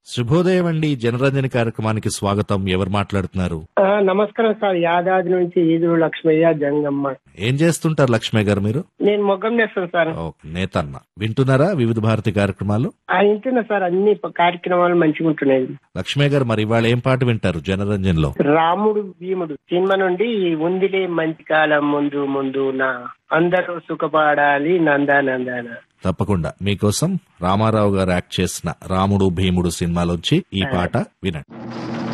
శుభోదయం అండి జనరంజని కార్యక్రమానికి స్వాగతం ఎవరు మాట్లాడుతున్నారు ఆ, నమస్కారం సార్ యాదాద్రి నుంచి ఈదురు లక్ష్మయ్య జంగమ్మ ఏం చేస్తుంటారు లక్ష్మి గారు మీరు నేను మొగ్గం చేస్తాను సార్ ఓ, నేతన్న వింటున్నారా వివిధ భారతి కార్యక్రమాలు ఆ వింటున్నా సార్ అన్ని ప- కార్యక్రమాలు మంచిగా ఉంటున్నాయి లక్ష్మి గారు మరి ఇవాళ ఏం పాట వింటారు జనరంజన్ లో రాముడు భీముడు సినిమా నుండి ఉందిలే మంచి కాలం ముందు ముందు నా అందరూ సుఖపడాలి నందానందాన తప్పకుండా మీకోసం రామారావు గారు యాక్ట్ చేసిన రాముడు భీముడు సినిమాలోంచి ఈ పాట వినండి